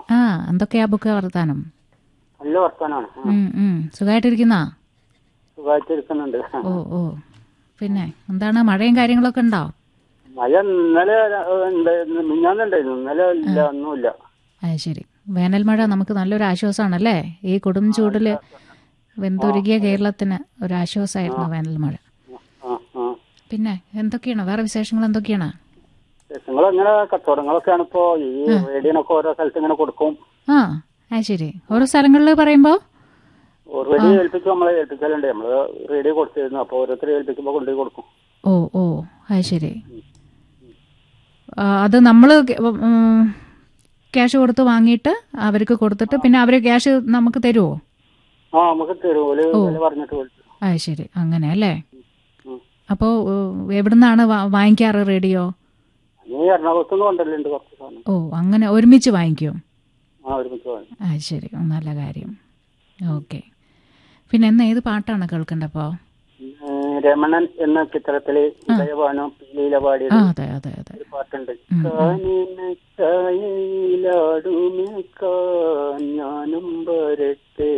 ആ എന്തൊക്കെയാ ബുക്ക് വർത്താനം നല്ല വർത്താനാണ് ആ, ഉം, ഉം. സുഖമായിട്ടിരിക്കുന്നാ സുഖമായിട്ടിരിക്കുന്നുണ്ട് ഓ ഓ പിന്നെ എന്താണ് മഴയും കാര്യങ്ങളൊക്കെ ഉണ്ടോ മഴ ഇന്നലെ ഉണ്ട് മിഞ്ഞാന്നുണ്ടായിരുന്നു ഇന്നലെ ഇല്ല ഒന്നുമില്ല അത് ശരി വേനൽ മഴ നമുക്ക് നല്ലൊരു ആശ്വാസമാണല്ലേ ഈ കൊടും ചൂടില് വെന്തുരുകിയ കേരളത്തിന് ഒരു ആശ്വാസമായിരുന്നു വേനൽ മഴ ആ ആ പിന്നെ എന്തൊക്കെയാണ് വേറെ വിശേഷങ്ങൾ എന്തൊക്കെയാണ് നിങ്ങളിങ്ങനെ കച്ചവടങ്ങളൊക്കെയാണ് ഇപ്പോ ഈ റേഡിയോനൊക്കെ ഓരോ സ്ഥലത്ത് ഇങ്ങനെ കൊടുക്കും ആ അത് ശരി ഓരോ സ്ഥലങ്ങളിൽ പറയുമ്പോ ഓൾറെഡി ഏൽപ്പിച്ചു നമ്മളെ ഏൽപ്പിക്കലുണ്ട് നമ്മള് റേഡിയോ കൊടുത്തിരുന്നു അപ്പൊ ഓരോരുത്തർ ഏൽപ്പിക്കുമ്പോ കൊണ്ടുപോയി കൊടുക്കും ഓ ഓ അത് ശരി ആ, അത് നമ്മൾ ക്യാഷ് കൊടുത്ത് വാങ്ങിയിട്ട് അവർക്ക് കൊടുത്തിട്ട് പിന്നെ അവർ ക്യാഷ് നമുക്ക് തരുമോ ആ നമുക്ക് തരും ഓല് വില പറഞ്ഞിട്ട് വിളിച്ചു അത് ശരി അങ്ങനെ അല്ലേ ഉം. അപ്പോൾ എവിടുന്നാണ് വാ- വാങ്ങിക്കാറ് റേഡിയോ നീ എറണാകുളത്ത് നിന്ന് കൊണ്ടല്ലുണ്ട് കുറച്ച് സാധനം ഓ അങ്ങനെ ഒരുമിച്ച് വാങ്ങിക്കും ആ ഒരുമിച്ച് വാങ്ങി അത് ശരി ഉം, നല്ല കാര്യം ഓക്കെ പിന്നെ ഇന്ന് ഏത് പാട്ടാണ് കേൾക്കേണ്ടപ്പോൾ രമണൻ എന്ന ചിത്രത്തില് ഉദയഭാനു ലീല പാടിയത് ആ അതെ അതെ അതെ ഒരു പാട്ടുണ്ട് കാനിന ചായയിലാടുമേ ഞാനും വരട്ടെ